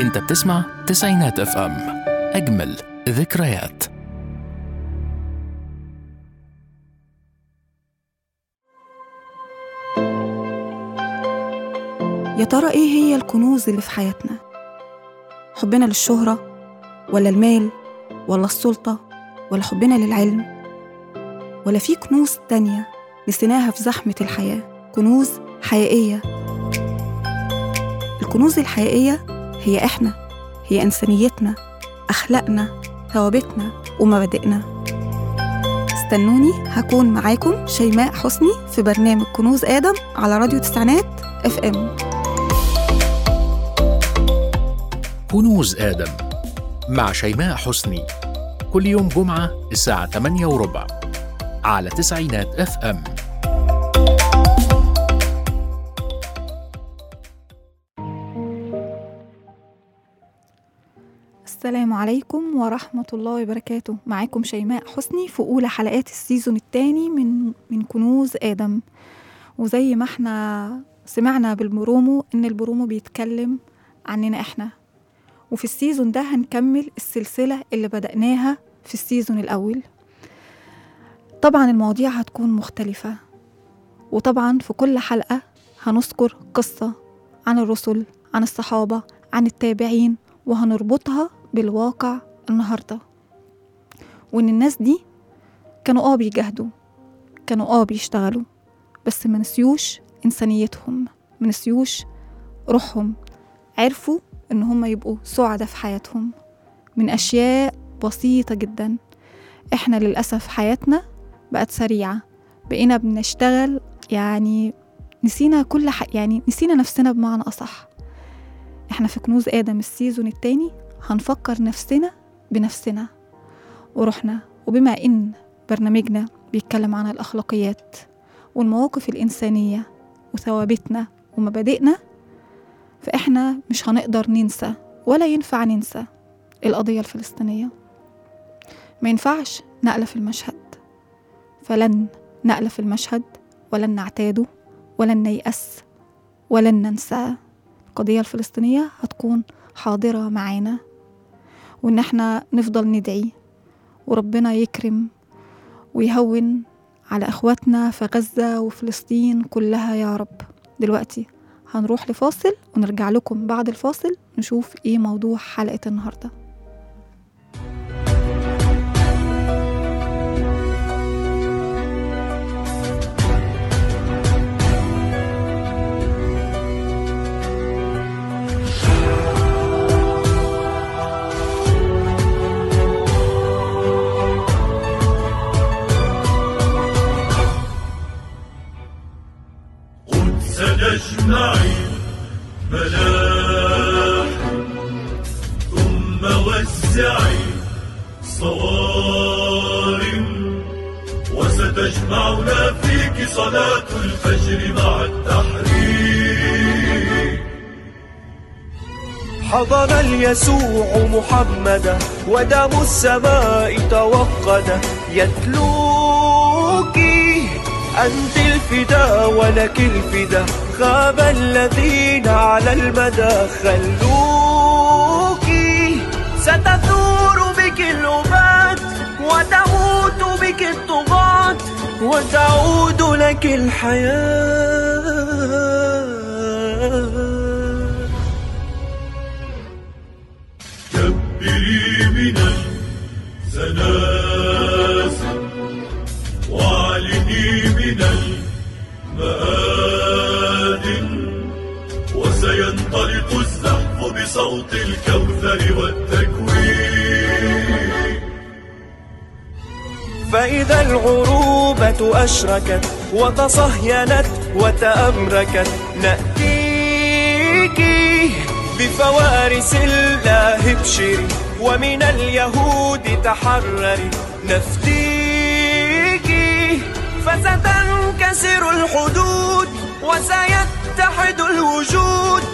انت بتسمع تسعينات اف ام اجمل ذكريات يا ترى ايه هي الكنوز اللي في حياتنا حبنا للشهرة ولا المال ولا السلطة ولا حبنا للعلم ولا في كنوز تانية نسيناها في زحمة الحياة كنوز حقيقية الكنوز الحقيقية هي إحنا هي إنسانيتنا أخلاقنا ثوابتنا ومبادئنا استنوني هكون معاكم شيماء حسني في برنامج كنوز آدم على راديو تسعينات اف ام كنوز آدم مع شيماء حسني كل يوم جمعة الساعة 8 وربع على تسعينات اف ام السلام عليكم ورحمة الله وبركاته معاكم شيماء حسني في أولى حلقات السيزون الثاني من من كنوز آدم وزي ما احنا سمعنا بالبرومو إن البرومو بيتكلم عننا احنا وفي السيزون ده هنكمل السلسلة اللي بدأناها في السيزون الأول طبعا المواضيع هتكون مختلفة وطبعا في كل حلقة هنذكر قصة عن الرسل عن الصحابة عن التابعين وهنربطها بالواقع النهاردة وإن الناس دي كانوا آه بيجاهدوا كانوا آه بيشتغلوا بس ما نسيوش إنسانيتهم ما نسيوش روحهم عرفوا إن هم يبقوا سعداء في حياتهم من أشياء بسيطة جدا إحنا للأسف حياتنا بقت سريعة بقينا بنشتغل يعني نسينا كل حق يعني نسينا نفسنا بمعنى أصح احنا في كنوز آدم السيزون التاني هنفكر نفسنا بنفسنا وروحنا وبما إن برنامجنا بيتكلم عن الأخلاقيات والمواقف الإنسانية وثوابتنا ومبادئنا فإحنا مش هنقدر ننسى ولا ينفع ننسى القضية الفلسطينية ما ينفعش نألف المشهد فلن نألف المشهد ولن نعتاده ولن نيأس ولن ننساه القضية الفلسطينية هتكون حاضرة معانا وإن احنا نفضل ندعي وربنا يكرم ويهون على إخواتنا في غزة وفلسطين كلها يا رب دلوقتي هنروح لفاصل ونرجع لكم بعد الفاصل نشوف ايه موضوع حلقة النهارده قدس نجمعي ملاح ثم وزعي صوارم وستجمعنا فيك صلاة الفجر مع التحريم حضر اليسوع محمدا ودم السماء توقد يتلوك أنت الفدا ولك الفدا خاب الذين على المدى خلوك ستثور بك الأبات وتموت بك الطغاة وتعود لك الحياة كبري من الزلازل واعلني من المآذن وسينطلق الزحف بصوت الكوثر والتكوين فإذا العروبة أشركت وتصهينت وتأمركت نأتيك بفوارس الله ابشري ومن اليهود تحرري نفديك فستنكسر الحدود وسيتحد الوجود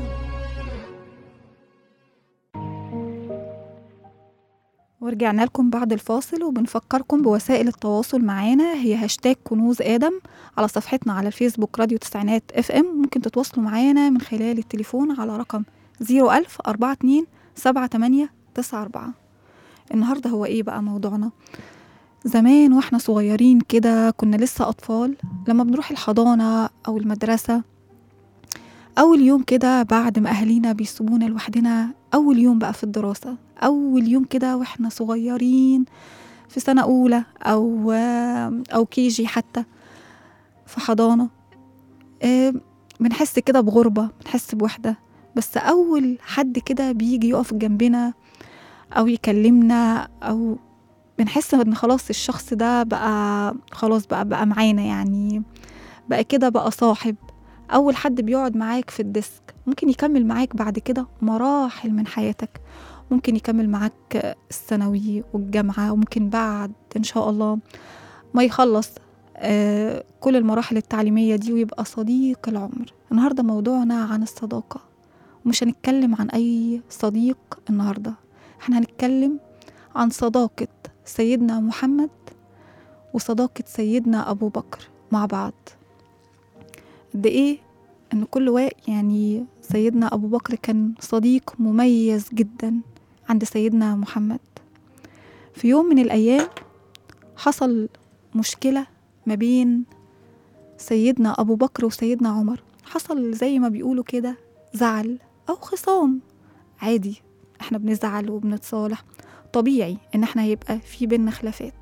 ورجعنا لكم بعد الفاصل وبنفكركم بوسائل التواصل معانا هي هاشتاج كنوز آدم على صفحتنا على الفيسبوك راديو تسعينات اف ام ممكن تتواصلوا معانا من خلال التليفون على رقم 01000 42 78 94 النهاردة هو إيه بقى موضوعنا زمان واحنا صغيرين كده كنا لسه أطفال لما بنروح الحضانة أو المدرسة أول يوم كده بعد ما أهالينا بيسيبونا لوحدنا أول يوم بقى في الدراسة أول يوم كده واحنا صغيرين في سنة أولى أو أو كيجي حتى في حضانة آه، بنحس كده بغربة بنحس بوحدة بس أول حد كده بيجي يقف جنبنا أو يكلمنا أو بنحس إن خلاص الشخص ده بقى خلاص بقى بقى معانا يعني بقى كده بقى صاحب أول حد بيقعد معاك في الديسك ممكن يكمل معاك بعد كده مراحل من حياتك ممكن يكمل معاك الثانوي والجامعة وممكن بعد إن شاء الله ما يخلص آه، كل المراحل التعليمية دي ويبقى صديق العمر النهاردة موضوعنا عن الصداقة ومش هنتكلم عن أي صديق النهاردة احنا هنتكلم عن صداقة سيدنا محمد وصداقة سيدنا أبو بكر مع بعض قد إيه إن كل واحد يعني سيدنا أبو بكر كان صديق مميز جدا عند سيدنا محمد في يوم من الأيام حصل مشكلة ما بين سيدنا أبو بكر وسيدنا عمر حصل زي ما بيقولوا كده زعل أو خصام عادي احنا بنزعل وبنتصالح طبيعي ان احنا هيبقى في بينا خلافات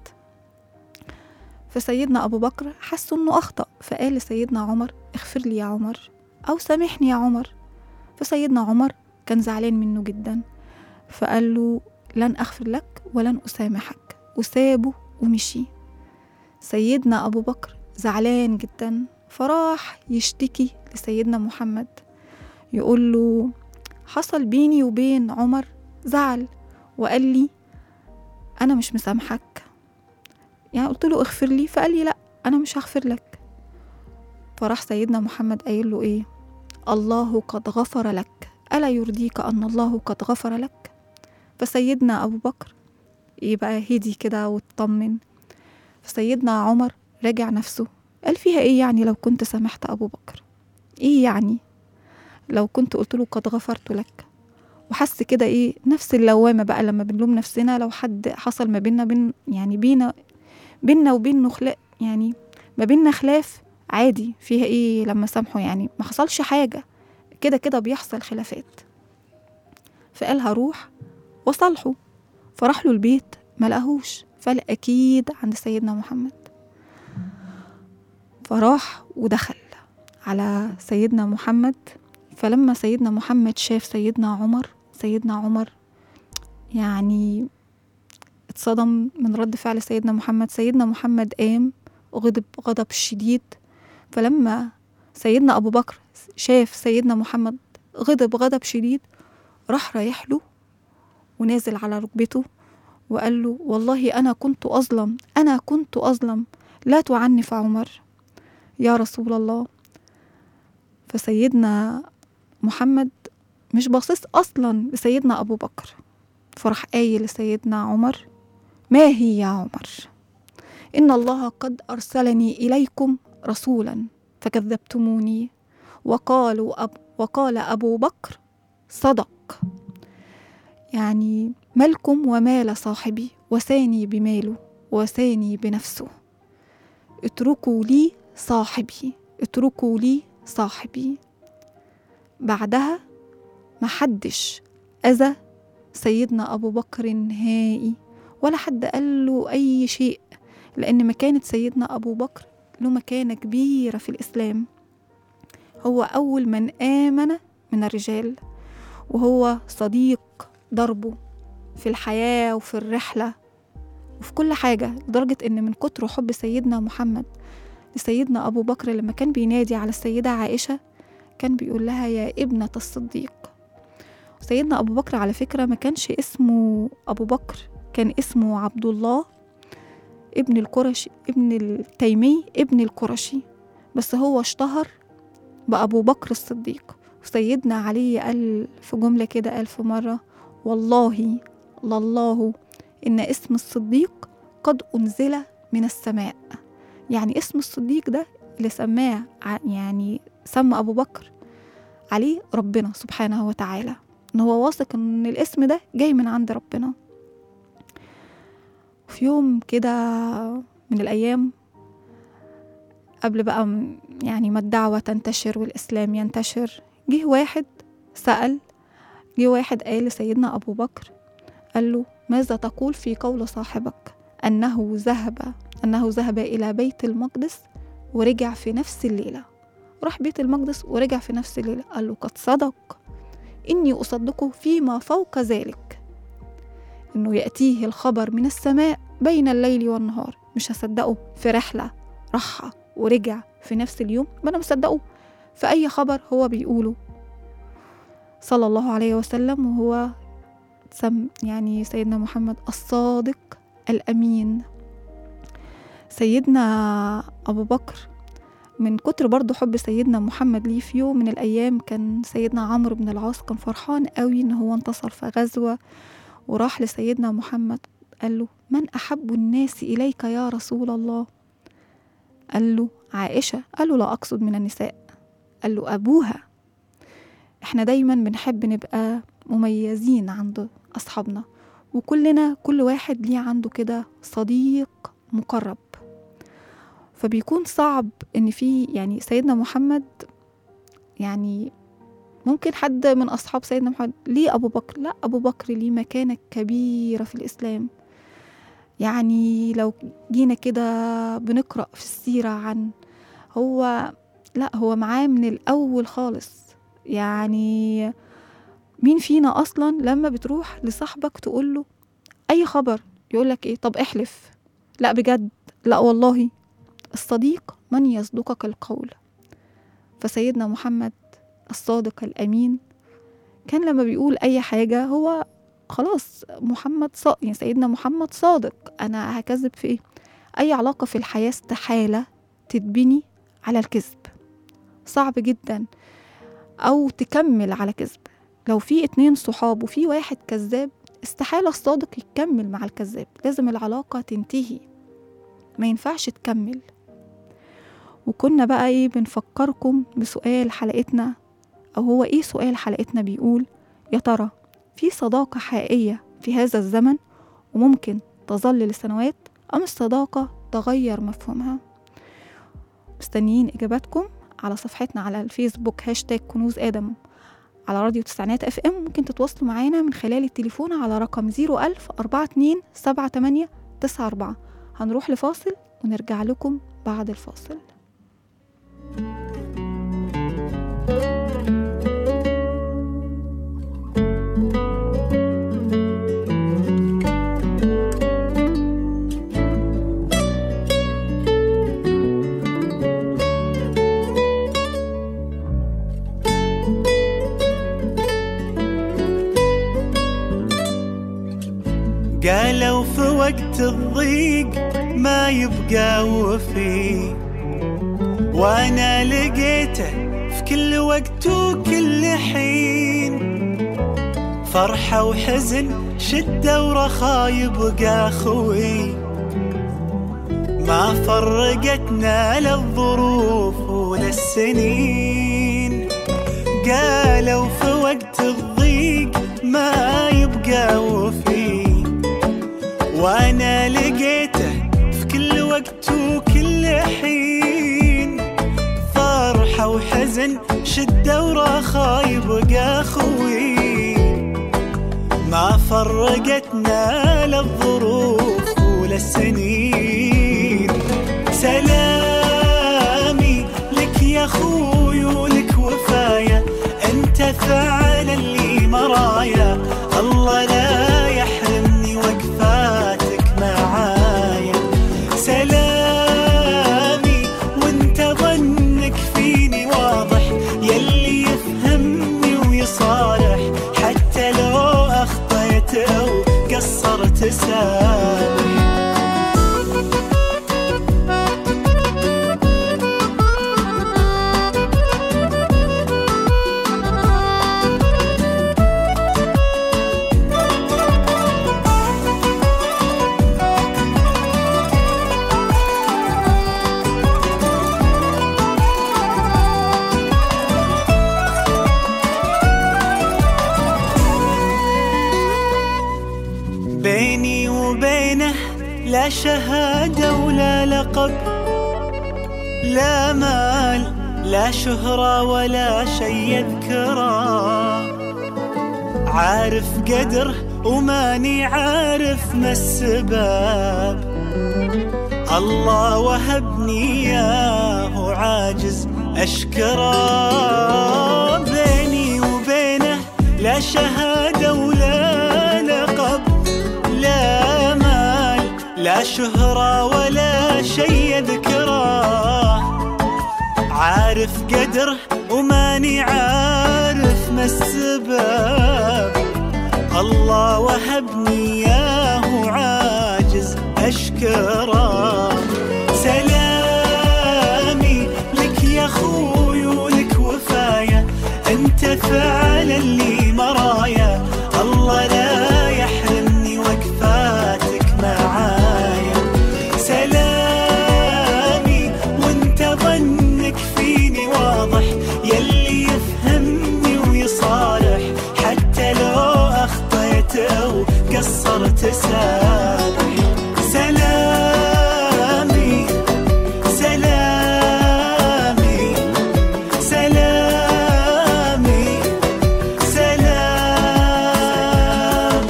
فسيدنا أبو بكر حس إنه أخطأ فقال لسيدنا عمر اغفر لي يا عمر أو سامحني يا عمر فسيدنا عمر كان زعلان منه جدا فقال له لن أغفر لك ولن أسامحك وسابه ومشي سيدنا أبو بكر زعلان جدا فراح يشتكي لسيدنا محمد يقول له حصل بيني وبين عمر زعل وقال لي أنا مش مسامحك يعني قلت له اغفر لي فقال لي لا أنا مش هغفر لك فراح سيدنا محمد قايل له إيه الله قد غفر لك ألا يرضيك أن الله قد غفر لك فسيدنا أبو بكر يبقى هدي كده واطمن فسيدنا عمر راجع نفسه قال فيها إيه يعني لو كنت سامحت أبو بكر إيه يعني لو كنت قلت له قد غفرت لك وحس كده ايه نفس اللوامه بقى لما بنلوم نفسنا لو حد حصل ما بيننا بين يعني بينا بينا وبينه خلاف يعني ما بيننا خلاف عادي فيها ايه لما سامحه يعني ما حصلش حاجه كده كده بيحصل خلافات فقال هروح وصالحه فراح له البيت ما لقاهوش فقال اكيد عند سيدنا محمد فراح ودخل على سيدنا محمد فلما سيدنا محمد شاف سيدنا عمر سيدنا عمر يعني اتصدم من رد فعل سيدنا محمد سيدنا محمد قام غضب غضب شديد فلما سيدنا أبو بكر شاف سيدنا محمد غضب غضب شديد راح رايح له ونازل على ركبته وقال له والله أنا كنت أظلم أنا كنت أظلم لا تعنف عمر يا رسول الله فسيدنا محمد مش باصص اصلا لسيدنا ابو بكر فراح قايل لسيدنا عمر ما هي يا عمر ان الله قد ارسلني اليكم رسولا فكذبتموني وقالوا أب وقال ابو بكر صدق يعني مالكم ومال صاحبي وساني بماله وساني بنفسه اتركوا لي صاحبي اتركوا لي صاحبي بعدها محدش أذى سيدنا أبو بكر نهائي ولا حد قال له أي شيء لأن مكانة سيدنا أبو بكر له مكانة كبيرة في الإسلام هو أول من آمن من الرجال وهو صديق دربه في الحياة وفي الرحلة وفي كل حاجة لدرجة إن من كتر حب سيدنا محمد لسيدنا أبو بكر لما كان بينادي على السيدة عائشة كان بيقول لها يا ابنة الصديق سيدنا أبو بكر على فكرة ما كانش اسمه أبو بكر كان اسمه عبد الله ابن القرشي ابن التيمي ابن القرشي بس هو اشتهر بأبو بكر الصديق وسيدنا علي قال في جملة كده قال في مرة والله لله إن اسم الصديق قد أنزل من السماء يعني اسم الصديق ده اللي سماه ع- يعني سمى أبو بكر عليه ربنا سبحانه وتعالى إن هو واثق إن الاسم ده جاي من عند ربنا في يوم كده من الأيام قبل بقى م- يعني ما الدعوة تنتشر والإسلام ينتشر جه واحد سأل جه واحد قال لسيدنا أبو بكر قال له ماذا تقول في قول صاحبك أنه ذهب أنه ذهب إلى بيت المقدس ورجع في نفس الليلة راح بيت المقدس ورجع في نفس الليلة قال له قد صدق إني أصدقه فيما فوق ذلك إنه يأتيه الخبر من السماء بين الليل والنهار مش هصدقه في رحلة راحة ورجع في نفس اليوم ما أنا مصدقه في أي خبر هو بيقوله صلى الله عليه وسلم وهو سم يعني سيدنا محمد الصادق الأمين سيدنا أبو بكر من كتر برضه حب سيدنا محمد ليه في يوم من الأيام كان سيدنا عمرو بن العاص كان فرحان قوي إن هو انتصر في غزوة وراح لسيدنا محمد قال له من أحب الناس إليك يا رسول الله قال له عائشة قال له لا أقصد من النساء قال له أبوها إحنا دايما بنحب نبقى مميزين عند أصحابنا وكلنا كل واحد ليه عنده كده صديق مقرب فبيكون صعب إن في يعني سيدنا محمد يعني ممكن حد من أصحاب سيدنا محمد ليه أبو بكر لا أبو بكر ليه مكانة كبيرة في الإسلام يعني لو جينا كده بنقرأ في السيرة عن هو لا هو معاه من الأول خالص يعني مين فينا أصلا لما بتروح لصاحبك تقول له أي خبر يقول لك إيه طب احلف لا بجد لا والله الصديق من يصدقك القول فسيدنا محمد الصادق الأمين كان لما بيقول أي حاجة هو خلاص محمد صادق يعني سيدنا محمد صادق أنا هكذب في إيه أي علاقة في الحياة استحالة تتبني على الكذب صعب جدا أو تكمل على كذب لو في اتنين صحاب وفي واحد كذاب استحالة الصادق يكمل مع الكذاب لازم العلاقة تنتهي ما ينفعش تكمل وكنا بقى ايه بنفكركم بسؤال حلقتنا او هو ايه سؤال حلقتنا بيقول يا ترى في صداقة حقيقية في هذا الزمن وممكن تظل لسنوات أم الصداقة تغير مفهومها مستنيين إجاباتكم على صفحتنا على الفيسبوك هاشتاج كنوز آدم على راديو تسعينات اف ام ممكن تتواصلوا معانا من خلال التليفون على رقم 01000 42 78 94 هنروح لفاصل ونرجع لكم بعد الفاصل قالوا في وقت الضيق ما يبقى وفي وانا لقيته في كل وقت وكل حين فرحة وحزن شدة ورخا يبقى خوي ما فرقتنا لا الظروف ولا السنين قالوا في وقت الضيق ما يبقى وفي وانا لقيته في كل وقت وكل حين فرحة وحزن شدة ورخا يبقى خوي ما فرقتنا لا الظروف ولا السنين سلامي لك يا خوي ولك وفايا انت فعلا لي مرايا الله لا يحرمني وقفاتك معايا سلامي وانت ظنك فيني واضح يلي يفهمني ويصالح حتى لو اخطيت او قصرت سامح لا شهادة ولا لقب لا مال لا شهرة ولا شي يذكره عارف قدره وماني عارف ما السبب الله وهبني اياه عاجز اشكره بيني وبينه لا شهاده ولا لقب لا مال لا شهره ولا شي يذكره عارف قدره وماني عارف ما السبب الله وهبني اياه عاجز اشكره سلامي لك يا خوي ولك وفايا انت فعلا لي مرايا الله لا يحرمني وقفاتك معايا سلامي وانت ظنك فيني واضح يلي يفهمني ويصالح حتى لو اخطيت او قصرت سامح سلامي سلامي سلامي سلام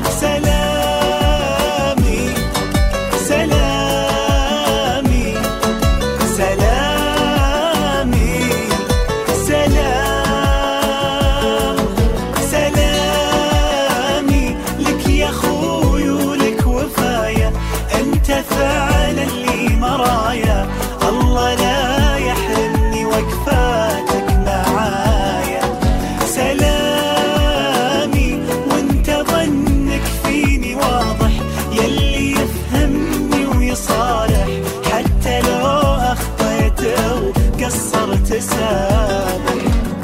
سلامي سلامي سلامي سلام سلامي لك يا خوي ولك وفايا انت فعلا لي مرايا الله لا يحرمني وقفاتك معايا سلامي وانت ظنك فيني واضح يلي يفهمني ويصالح حتى لو اخطيت او قصرت سامح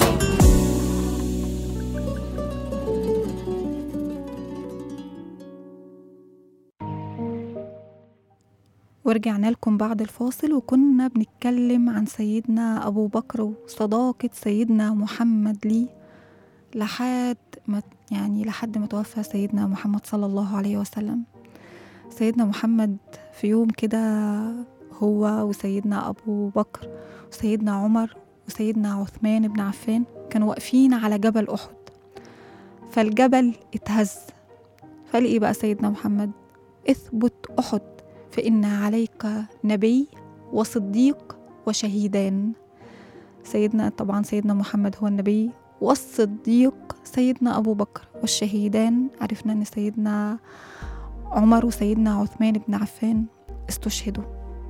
ورجعنا لكم بعد الفاصل وكنا بنتكلم عن سيدنا أبو بكر وصداقة سيدنا محمد ليه لحد ما يعني لحد ما توفى سيدنا محمد صلى الله عليه وسلم سيدنا محمد في يوم كده هو وسيدنا أبو بكر وسيدنا عمر وسيدنا عثمان بن عفان كانوا واقفين على جبل أحد فالجبل اتهز فقال إيه بقى سيدنا محمد اثبت أحد فإن عليك نبي وصديق وشهيدان سيدنا طبعا سيدنا محمد هو النبي والصديق سيدنا أبو بكر والشهيدان عرفنا أن سيدنا عمر وسيدنا عثمان بن عفان استشهدوا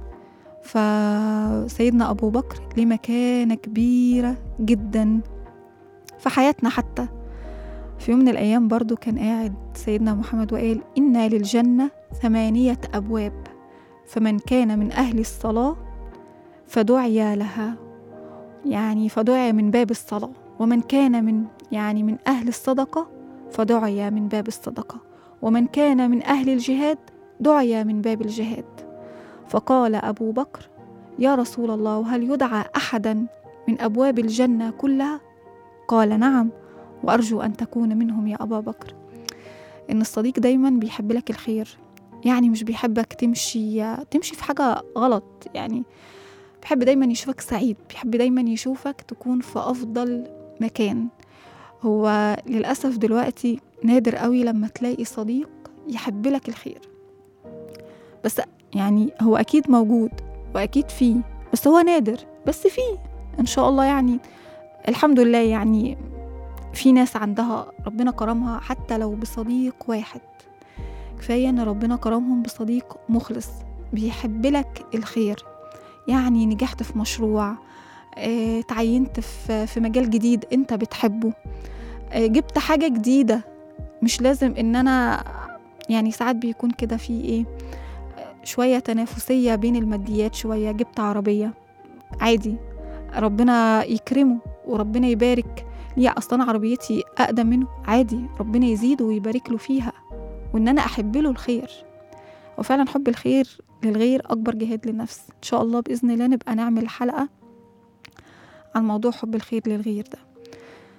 فسيدنا أبو بكر ليه مكانة كبيرة جدا في حياتنا حتى في يوم من الأيام برضو كان قاعد سيدنا محمد وقال إنا للجنة ثمانية أبواب فمن كان من أهل الصلاة فدعي لها يعني فدعي من باب الصلاة ومن كان من يعني من أهل الصدقة فدعي من باب الصدقة ومن كان من أهل الجهاد دعي من باب الجهاد فقال أبو بكر يا رسول الله وهل يدعى أحدا من أبواب الجنة كلها قال نعم وأرجو أن تكون منهم يا أبا بكر إن الصديق دايما بيحب لك الخير يعني مش بيحبك تمشي تمشي في حاجة غلط يعني بيحب دايما يشوفك سعيد بيحب دايما يشوفك تكون في أفضل مكان هو للأسف دلوقتي نادر قوي لما تلاقي صديق يحب لك الخير بس يعني هو أكيد موجود وأكيد فيه بس هو نادر بس فيه إن شاء الله يعني الحمد لله يعني في ناس عندها ربنا كرمها حتى لو بصديق واحد كفاية إن ربنا كرمهم بصديق مخلص بيحب لك الخير يعني نجحت في مشروع اه تعينت في, في مجال جديد انت بتحبه اه جبت حاجة جديدة مش لازم ان انا يعني ساعات بيكون كده في ايه شوية تنافسية بين الماديات شوية جبت عربية عادي ربنا يكرمه وربنا يبارك ليه اصلا عربيتي اقدم منه عادي ربنا يزيده ويبارك له فيها وان انا احب له الخير وفعلا حب الخير للغير اكبر جهاد للنفس ان شاء الله باذن الله نبقى نعمل حلقه عن موضوع حب الخير للغير ده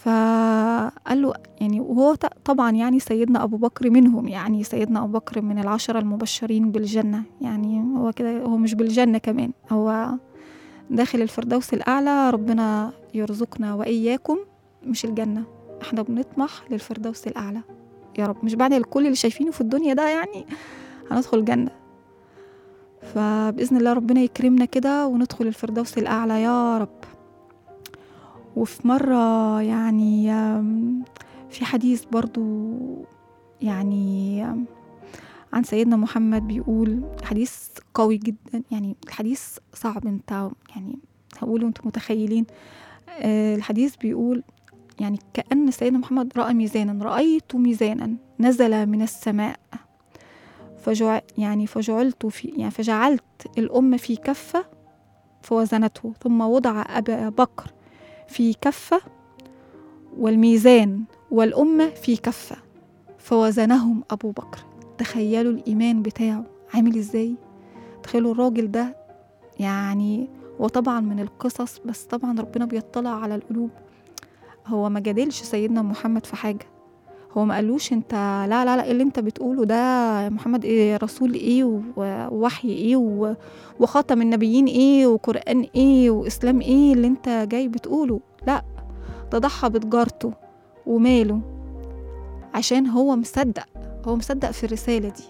فقال له يعني وهو ط- طبعا يعني سيدنا أبو بكر منهم يعني سيدنا أبو بكر من العشرة المبشرين بالجنة يعني هو كده هو مش بالجنة كمان هو داخل الفردوس الأعلى ربنا يرزقنا وإياكم مش الجنة احنا بنطمح للفردوس الأعلى يا رب مش بعد كل اللي شايفينه في الدنيا ده يعني هندخل جنة فبإذن الله ربنا يكرمنا كده وندخل الفردوس الأعلى يا رب وفي مرة يعني آم، في حديث برضو يعني آم، عن سيدنا محمد بيقول حديث قوي جدا يعني الحديث صعب انت يعني هقوله انتم متخيلين آه، الحديث بيقول يعني كأن سيدنا محمد رأى ميزانا رأيت ميزانا نزل من السماء فجع يعني فجعلت في يعني فجعلت الأمة في كفة فوزنته ثم وضع أبا بكر في كفة والميزان والأمة في كفة فوزنهم أبو بكر تخيلوا الإيمان بتاعه عامل إزاي تخيلوا الراجل ده يعني وطبعا من القصص بس طبعا ربنا بيطلع على القلوب هو ما جادلش سيدنا محمد في حاجة هو ما قالوش انت لا لا لا إيه اللي انت بتقوله ده يا محمد ايه رسول ايه و- ووحي ايه و- وخاتم النبيين ايه وقرآن ايه واسلام ايه اللي انت جاي بتقوله لا ده ضحى بتجارته وماله عشان هو مصدق هو مصدق في الرسالة دي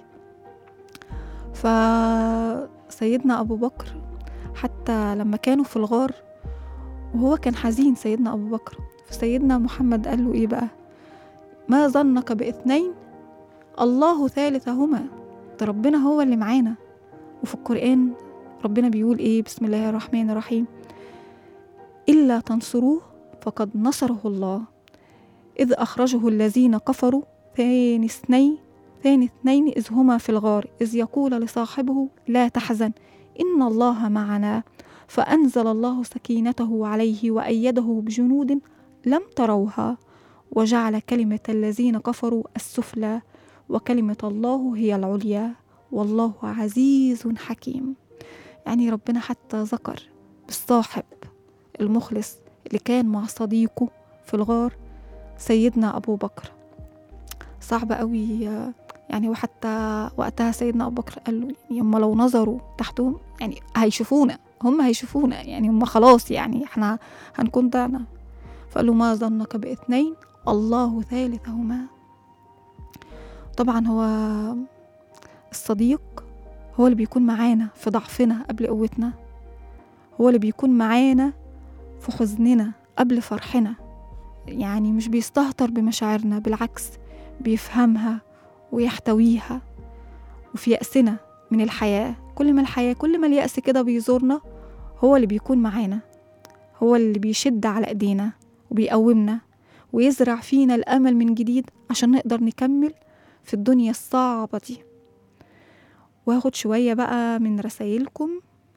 فسيدنا أبو بكر حتى لما كانوا في الغار وهو كان حزين سيدنا أبو بكر فسيدنا محمد قال له إيه بقى ما ظنك باثنين الله ثالثهما ده ربنا هو اللي معانا وفي القرآن ربنا بيقول إيه بسم الله الرحمن الرحيم إلا تنصروه فقد نصره الله إذ أخرجه الذين كفروا ثاني اثنين ثاني اثنين إذ هما في الغار إذ يقول لصاحبه لا تحزن إن الله معنا فأنزل الله سكينته عليه وأيده بجنود لم تروها وجعل كلمة الذين كفروا السفلى وكلمة الله هي العليا والله عزيز حكيم يعني ربنا حتى ذكر بالصاحب المخلص اللي كان مع صديقه في الغار سيدنا أبو بكر صعب قوي يعني وحتى وقتها سيدنا أبو بكر قال له يعني هم لو نظروا تحتهم يعني هيشوفونا هم هيشوفونا يعني هم خلاص يعني احنا هنكون ضعنا فقال له ما ظنك باثنين الله ثالثهما طبعا هو الصديق هو اللي بيكون معانا في ضعفنا قبل قوتنا هو اللي بيكون معانا في حزننا قبل فرحنا يعني مش بيستهتر بمشاعرنا بالعكس بيفهمها ويحتويها وفي يأسنا من الحياة كل ما الحياة كل ما اليأس كده بيزورنا هو اللي بيكون معانا هو اللي بيشد على ايدينا وبيقومنا ويزرع فينا الأمل من جديد عشان نقدر نكمل في الدنيا الصعبة دي وهاخد شوية بقى من رسايلكم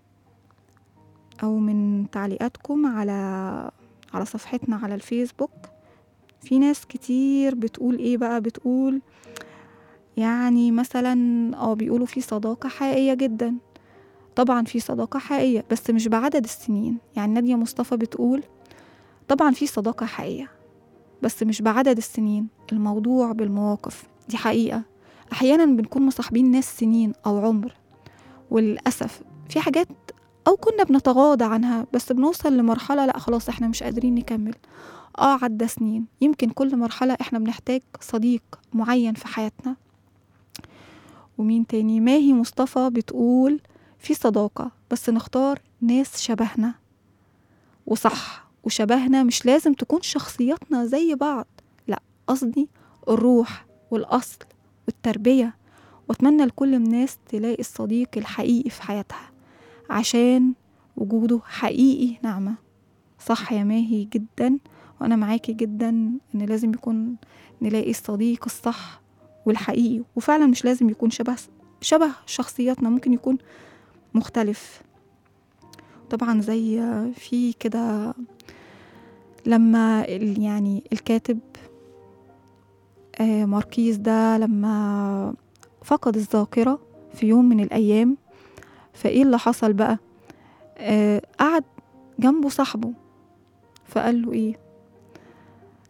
أو من تعليقاتكم على على صفحتنا على الفيسبوك في ناس كتير بتقول ايه بقى بتقول يعني مثلا اه بيقولوا في صداقة حقيقية جدا طبعا في صداقة حقيقية بس مش بعدد السنين يعني نادية مصطفى بتقول طبعا في صداقة حقيقية بس مش بعدد السنين الموضوع بالمواقف دي حقيقة أحيانا بنكون مصاحبين ناس سنين أو عمر وللأسف في حاجات أو كنا بنتغاضى عنها بس بنوصل لمرحلة لأ خلاص احنا مش قادرين نكمل اه عدى سنين يمكن كل مرحلة احنا بنحتاج صديق معين في حياتنا ومين تاني ماهي مصطفى بتقول في صداقة بس نختار ناس شبهنا وصح وشبهنا مش لازم تكون شخصياتنا زي بعض لا قصدي الروح والأصل والتربية واتمنى لكل الناس تلاقي الصديق الحقيقي في حياتها عشان وجوده حقيقي نعمة صح يا ماهي جدا وأنا معاكي جدا إن لازم يكون نلاقي الصديق الصح والحقيقي وفعلا مش لازم يكون شبه شبه شخصياتنا ممكن يكون مختلف طبعا زي في كده لما ال- يعني الكاتب آه، ماركيز ده لما فقد الذاكرة في يوم من الأيام فإيه اللي حصل بقى آه، قعد جنبه صاحبه فقال له إيه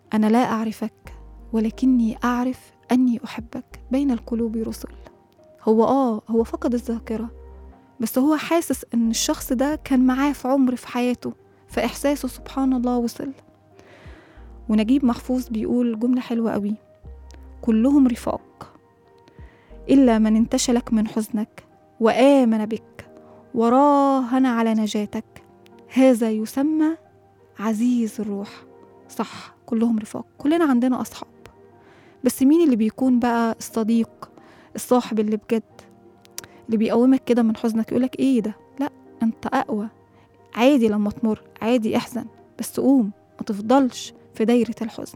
أنا لا أعرفك ولكني أعرف أني أحبك بين القلوب رسل هو آه هو فقد الذاكرة بس هو حاسس إن الشخص ده كان معاه في عمر في حياته فإحساسه سبحان الله وصل ونجيب محفوظ بيقول جملة حلوة قوي كلهم رفاق إلا من انتشلك من حزنك وآمن بك وراهن على نجاتك هذا يسمى عزيز الروح صح كلهم رفاق كلنا عندنا أصحاب بس مين اللي بيكون بقى الصديق الصاحب اللي بجد اللي بيقومك كده من حزنك يقولك ايه ده لا انت أقوى عادي لما تمر عادي احزن بس قوم ما تفضلش في دايرة الحزن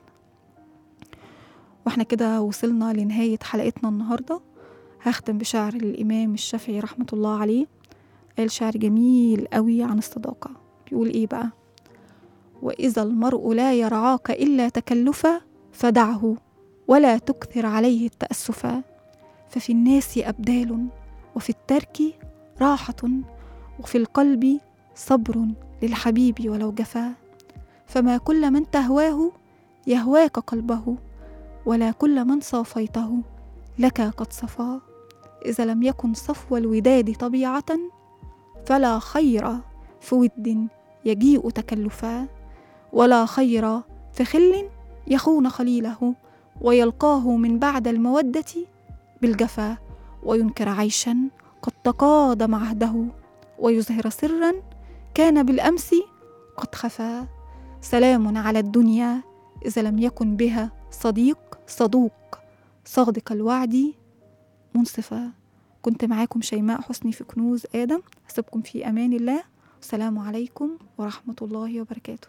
واحنا كده وصلنا لنهاية حلقتنا النهاردة هختم بشعر الإمام الشافعي رحمة الله عليه قال شعر جميل قوي عن الصداقة بيقول ايه بقى وإذا المرء لا يرعاك إلا تكلفا فدعه ولا تكثر عليه التأسفا ففي الناس أبدال وفي الترك راحة وفي القلب صبر للحبيب ولو جفا فما كل من تهواه يهواك قلبه ولا كل من صافيته لك قد صفا إذا لم يكن صفو الوداد طبيعة فلا خير في ود يجيء تكلفا ولا خير في خل يخون خليله ويلقاه من بعد المودة بالجفا وينكر عيشا قد تقادم عهده ويظهر سرا كان بالأمس قد خفا سلام على الدنيا إذا لم يكن بها صديق صدوق صادق الوعد منصفا كنت معاكم شيماء حسني في كنوز آدم أسيبكم في أمان الله والسلام عليكم ورحمة الله وبركاته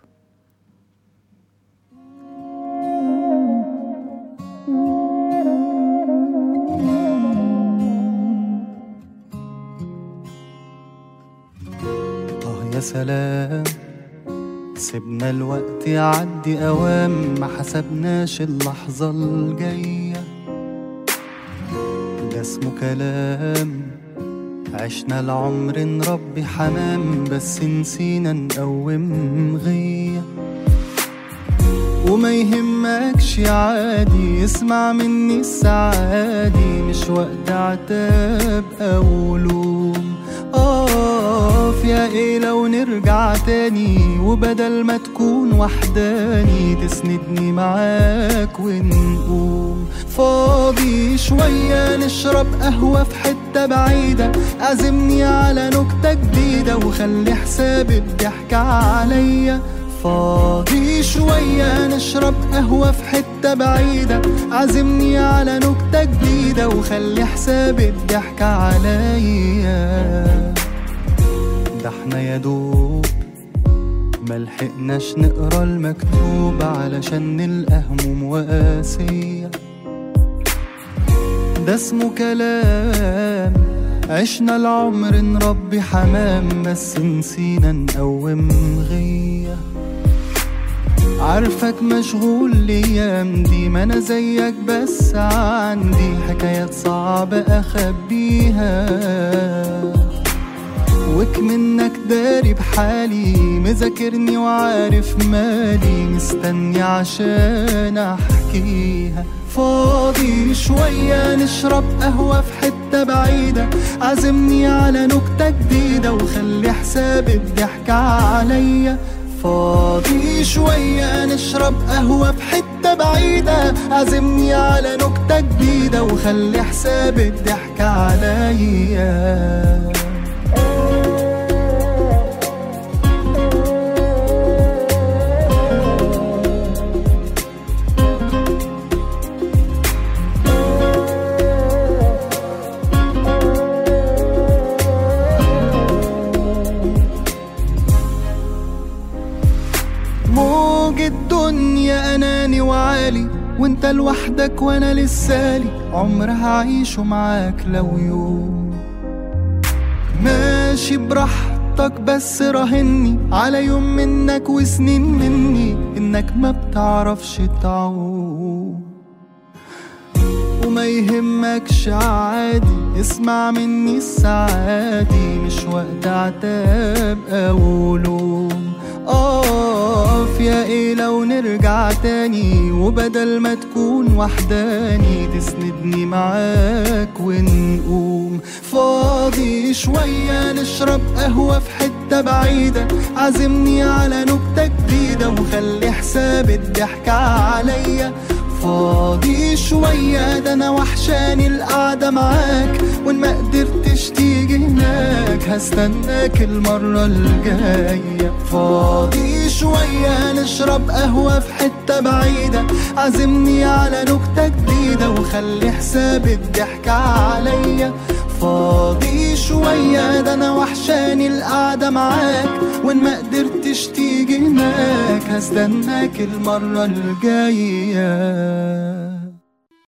آه يا سلام سيبنا الوقت يعدي أوام ما حسبناش اللحظة الجاية ده اسمه كلام عشنا العمر نربي حمام بس نسينا نقوم غيه وما يهمكش عادي اسمع مني السعادي مش وقت عتاب او لوم اقف يا ايه لو نرجع تاني وبدل ما تكون وحداني تسندني معاك ونقوم فاضي شوية نشرب قهوة في حتة بعيدة عزمني على نكتة جديدة وخلي حساب الضحك عليا فاضي شوية نشرب قهوة في حتة بعيدة عزمني على نكتة جديدة وخلي حساب الضحك عليا ده احنا يا دوب ملحقناش نقرا المكتوب علشان نلقى هموم وقاسية ده اسمه كلام عشنا العمر نربي حمام بس نسينا نقوم غيه عارفك مشغول الايام دي ما انا زيك بس عندي حكايات صعبة اخبيها وك منك داري بحالي مذاكرني وعارف مالي مستني عشان احكيها فاضي شوية نشرب قهوة في حتة بعيدة عزمني على نكتة جديدة وخلي حساب الضحك عليا فاضي شوية نشرب قهوة في حتة بعيدة عزمني على نكتة جديدة وخلي حساب الضحك عليا موج الدنيا اناني وعالي وانت لوحدك وانا لسالي عمر هعيشه معاك لو يوم ماشي براحتك بس راهني على يوم منك وسنين مني انك ما بتعرفش تعوم وما يهمكش عادي اسمع مني السعادي مش وقت عتاب او لوم اقف يا ايه لو نرجع تاني وبدل ما تكون وحداني تسندني معاك ونقوم فاضي شوية نشرب قهوة في حتة بعيدة عزمني على نكتة جديدة وخلي حساب الضحك عليا فاضي شوية ده أنا وحشاني القعدة معاك وإن ما قدرتش تيجي هناك هستناك المرة الجاية فاضي شوية نشرب قهوة في حتة بعيدة عزمني على نكتة جديدة وخلي حساب الضحك عليا فاضي شوية ده أنا وحشاني القعدة معاك وإن ما قدرتش تيجي هناك هستناك المرة الجاية